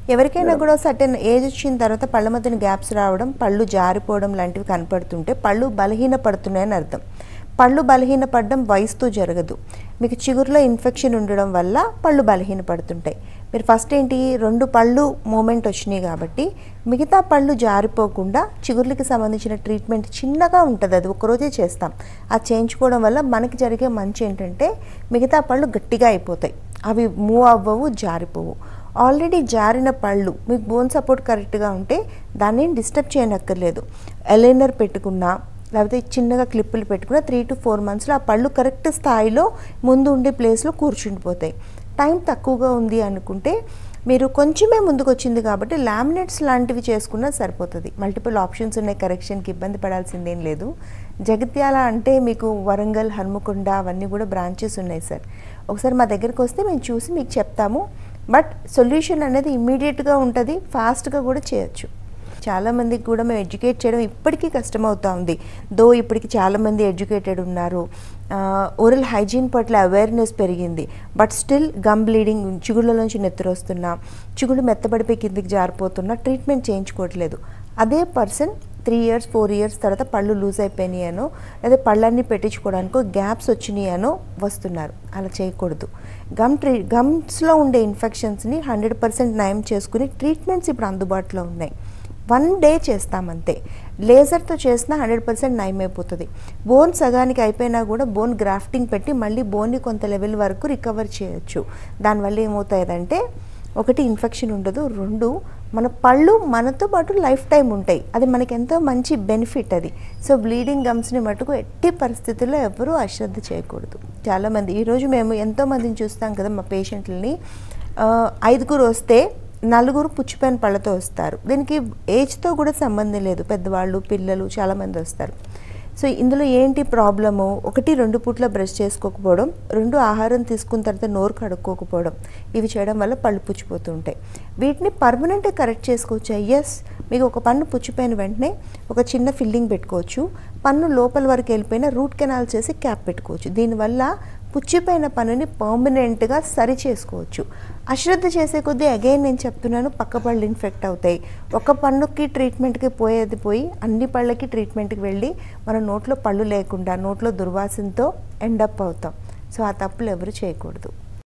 ఎవరికైనా కూడా certain age వచ్చిన తర్వాత పళ్ళ మధ్యన గ్యాప్స్ రావడం పళ్ళు జారిపోవడం లాంటివి కనపడుతుంటే పళ్ళు బలహీన పడుతున్నాయని అర్థం పళ్ళు బలహీన పడడం వయసుతో జరగదు మీకు చిగురులో ఇన్ఫెక్షన్ ఉండడం వల్ల పళ్ళు బలహీన పడుతుంటాయి మీరు ఫస్ట్ ఏంటి రెండు పళ్ళు మూమెంట్ వచ్చినాయి కాబట్టి మిగతా పళ్ళు జారిపోకుండా చిగుర్లకి సంబంధించిన ట్రీట్మెంట్ చిన్నగా ఉంటుంది అది ఒకరోజే చేస్తాం అది చేయించుకోవడం వల్ల మనకి జరిగే మంచి ఏంటంటే మిగతా పళ్ళు గట్టిగా అయిపోతాయి అవి మూవ్ అవ్వవు జారిపోవు ఆల్రెడీ జారిన పళ్ళు మీకు బోన్ సపోర్ట్ కరెక్ట్గా ఉంటే దాన్ని డిస్టర్బ్ చేయనక్కర్లేదు ఎలైనర్ పెట్టుకున్నా లేకపోతే చిన్నగా క్లిప్పులు పెట్టుకున్న త్రీ టు ఫోర్ మంత్స్లో ఆ పళ్ళు కరెక్ట్ స్థాయిలో ముందు ఉండే ప్లేస్లో కూర్చుండిపోతాయి టైం తక్కువగా ఉంది అనుకుంటే మీరు కొంచెమే ముందుకు వచ్చింది కాబట్టి లామినేట్స్ లాంటివి చేసుకున్నా సరిపోతుంది మల్టిపుల్ ఆప్షన్స్ ఉన్నాయి కరెక్షన్కి ఇబ్బంది పడాల్సిందేం లేదు జగిత్యాల అంటే మీకు వరంగల్ హన్మకొండ అవన్నీ కూడా బ్రాంచెస్ ఉన్నాయి సార్ ఒకసారి మా దగ్గరికి వస్తే మేము చూసి మీకు చెప్తాము బట్ సొల్యూషన్ అనేది ఇమ్మీడియట్గా ఉంటుంది ఫాస్ట్గా కూడా చేయొచ్చు చాలామందికి కూడా మేము ఎడ్యుకేట్ చేయడం ఇప్పటికీ కష్టమవుతా ఉంది దో ఇప్పటికి చాలామంది ఎడ్యుకేటెడ్ ఉన్నారు ఓరల్ హైజీన్ పట్ల అవేర్నెస్ పెరిగింది బట్ స్టిల్ గమ్ బ్లీడింగ్ చిగుళ్ళలోంచి నెత్తురు వస్తున్నా చిగుళ్ళు మెత్తబడిపోయి కిందికి జారిపోతున్నా ట్రీట్మెంట్ చేయించుకోవట్లేదు అదే person three years four years తర్వాత పళ్ళు లూజ్ అయిపోయినాయనో లేదా పళ్ళన్నీ పెట్టించుకోవడానికో గ్యాప్స్ వచ్చినాయనో వస్తున్నారు అలా చేయకూడదు గమ్ ట్రీ గమ్స్లో ఉండే ఇన్ఫెక్షన్స్ని హండ్రెడ్ పర్సెంట్ నయం చేసుకుని ట్రీట్మెంట్స్ ఇప్పుడు అందుబాటులో ఉన్నాయి వన్ డే చేస్తామంతే లేజర్తో చేసినా హండ్రెడ్ పర్సెంట్ నయమైపోతుంది బోన్ సగానికి అయిపోయినా కూడా బోన్ గ్రాఫ్టింగ్ పెట్టి మళ్ళీ బోన్ని కొంత లెవెల్ వరకు రికవర్ చేయొచ్చు దానివల్ల ఏమవుతుందంటే ఒకటి ఇన్ఫెక్షన్ ఉండదు రెండు మన పళ్ళు మనతో పాటు లైఫ్ టైం ఉంటాయి అది మనకి ఎంతో మంచి బెనిఫిట్ అది సో బ్లీడింగ్ గమ్స్ని మటుకు ఎట్టి పరిస్థితుల్లో ఎవరూ అశ్రద్ధ చేయకూడదు చాలామంది ఈరోజు మేము ఎంతోమందిని చూస్తాం కదా మా పేషెంట్లని ఆ, ఐదుగురు వస్తే నలుగురు పుచ్చిపోయిన పళ్ళతో వస్తారు దీనికి ఏజ్తో కూడా సంబంధం లేదు పెద్దవాళ్ళు పిల్లలు చాలామంది వస్తారు సో ఇందులో ఏంటి ప్రాబ్లము ఒకటి రెండు పూట్ల బ్రష్ చేసుకోకపోవడం రెండు ఆహారం తీసుకున్న తర్వాత నోరు కడుక్కోకపోవడం ఇవి చేయడం వల్ల పళ్ళు పుచ్చిపోతూ ఉంటాయి వీటిని పర్మనెంట్గా కరెక్ట్ చేసుకోవచ్చు ఎస్ మీకు ఒక పన్ను పుచ్చిపోయిన వెంటనే ఒక చిన్న ఫిల్లింగ్ పెట్టుకోవచ్చు పన్ను లోపల వరకు వెళ్ళిపోయిన రూట్ కెనాల్ చేసి క్యాప్ పెట్టుకోవచ్చు దీనివల్ల పుచ్చిపోయిన పన్నుని పర్మనెంట్గా సరి చేసుకోవచ్చు అశ్రద్ధ చేసే కొద్దీ అగైన్ నేను చెప్తున్నాను పక్క పళ్ళు ఇన్ఫెక్ట్ అవుతాయి ఒక పన్నుకి ట్రీట్మెంట్కి పోయేది పోయి అన్ని పళ్ళకి ట్రీట్మెంట్కి వెళ్ళి మన నోట్లో పళ్ళు లేకుండా నోట్లో దుర్వాసనతో ఎండప్ అవుతాం సో ఆ తప్పులు ఎవరు చేయకూడదు